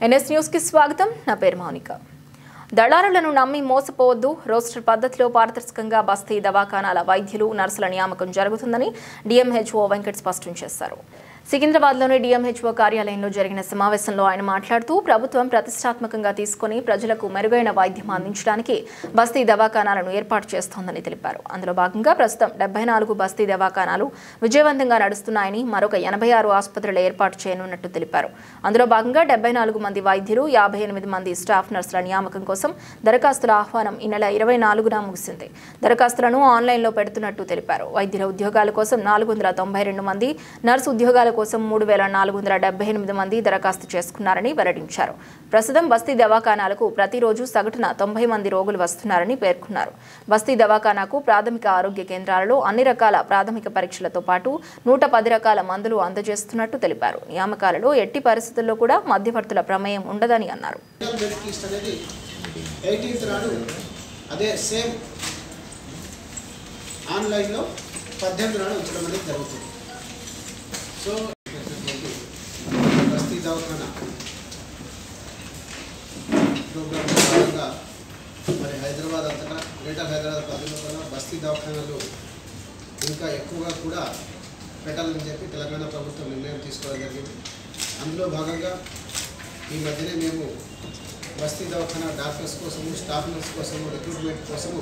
NS న్యూస్కి స్వాగతం నా పేరు మౌనిక దళారులను నమ్మి మోసపోవద్దు రోస్టర్ పద్ధతిలో పారదర్శకంగా బస్తీ దవాఖానాల వైద్యులు నర్సుల నియామకం జరుగుతుందని డిఎంహెచ్ఓ వెంకట్ స్పష్టం చేశారు సికింద్రాబాద్లోని డిఎంహెచ్ఓ కార్యాలయంలో జరిగిన సమావేశంలో ఆయన మాట్లాడుతూ ప్రభుత్వం ప్రతిష్టాత్మకంగా తీసుకుని ప్రజలకు మెరుగైన వైద్యం అందించడానికి బస్తీ దవాఖానాలను ఏర్పాటు చేస్తోందని తెలిపారు అందులో భాగంగా ప్రస్తుతం డెబ్బై నాలుగు బస్తీ దవాఖానాలు విజయవంతంగా నడుస్తున్నాయని మరొక ఎనభై ఆరు ఆసుపత్రులు ఏర్పాటు చేయనున్నట్టు తెలిపారు అందులో భాగంగా డెబ్బై నాలుగు మంది వైద్యులు యాభై ఎనిమిది మంది స్టాఫ్ నర్సుల నియామకం కోసం దరఖాస్తుల ఆహ్వానం ఈ నెల ఇరవై నాలుగున ముగిసింది దరఖాస్తులను ఆన్లైన్లో పెడుతున్నట్టు తెలిపారు వైద్యుల ఉద్యోగాల కోసం నాలుగు వందల తొంభై రెండు మంది నర్సు ఉద్యోగాల కోసం మూడు వేల నాలుగు వందల డెబ్బై ఎనిమిది మంది దరఖాస్తు చేసుకున్నారని వెల్లడించారు ప్రస్తుతం బస్తీ దవాఖానాలకు ప్రతిరోజు సగటున తొంభై మంది రోగులు వస్తున్నారని పేర్కొన్నారు బస్తీ దవాఖానాకు ప్రాథమిక ఆరోగ్య కేంద్రాలలో అన్ని రకాల ప్రాథమిక పరీక్షలతో పాటు నూట పది రకాల మందులు అందజేస్తున్నట్టు తెలిపారు నియామకాలలో ఎట్టి పరిస్థితుల్లో కూడా మధ్యవర్తుల ప్రమేయం ఉండదని అన్నారు ఫైనల్ మెరిట్ లిస్ట్ అనేది ఎయిటీన్త్ నాడు అదే సేమ్ ఆన్లైన్లో పద్దెనిమిది నాడు ఉంచడం అనేది జరుగుతుంది సో బస్తీ దవాఖానా ప్రోగ్రామ్ భాగంగా మరి హైదరాబాద్ అంతటా గ్రేటర్ హైదరాబాద్ పరిధిలో కూడా బస్తీ దవాఖానాలు ఇంకా ఎక్కువగా కూడా పెట్టాలని చెప్పి తెలంగాణ ప్రభుత్వం నిర్ణయం తీసుకోవడం జరిగింది అందులో భాగంగా ఈ మధ్యనే మేము బస్తీ దవాఖానా డాక్టర్స్ కోసము స్టాఫ్ నర్స్ కోసము రిక్రూట్మెంట్ కోసము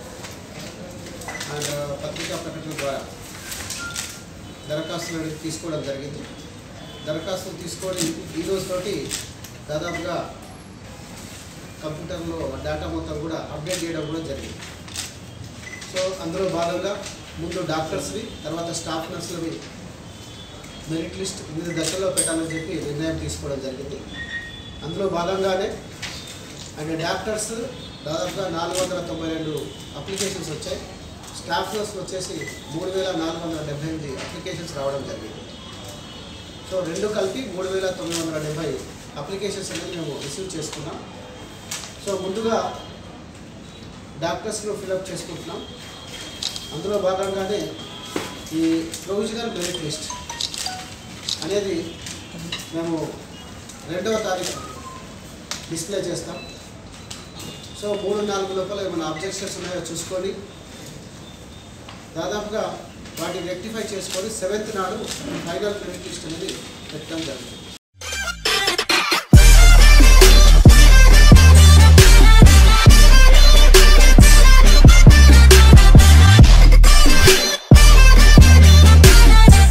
అండ్ పత్రికా ప్రకటన ద్వారా దరఖాస్తులను తీసుకోవడం జరిగింది దరఖాస్తులు తీసుకొని ఈ రోజుతోటి దాదాపుగా కంప్యూటర్లో డేటా మొత్తం కూడా అప్డేట్ చేయడం కూడా జరిగింది సో అందులో భాగంగా ముందు డాక్టర్స్వి తర్వాత స్టాఫ్ నర్సులవి మెరిట్ లిస్ట్ వివిధ దశల్లో పెట్టాలని చెప్పి నిర్ణయం తీసుకోవడం జరిగింది అందులో భాగంగానే అండ్ డాక్టర్స్ దాదాపుగా నాలుగు వందల తొంభై రెండు అప్లికేషన్స్ వచ్చాయి స్టాఫ్ నర్స్ వచ్చేసి మూడు వేల నాలుగు వందల డెబ్బై ఎనిమిది అప్లికేషన్స్ రావడం జరిగింది సో రెండు కలిపి మూడు వేల తొమ్మిది వందల డెబ్బై అప్లికేషన్స్ అనేది మేము రిసీవ్ చేసుకున్నాం సో ముందుగా డాక్టర్స్లో ఫిలప్ చేసుకుంటున్నాం అందులో భాగంగానే ఈ ప్రొవిజనల్ మెరిట్ లిస్ట్ అనేది మేము రెండవ తారీఖు డిస్ప్లే చేస్తాం సో మూడు నాలుగు లోపల ఏమైనా అబ్జెక్షన్స్ ఉన్నాయో చూసుకొని దాదాపుగా వాటిని రెక్టిఫై చేసుకొని సెవెంత్ నాడు ఫైనల్ మెరిట్ లిస్ట్ అనేది పెట్టడం జరుగుతుంది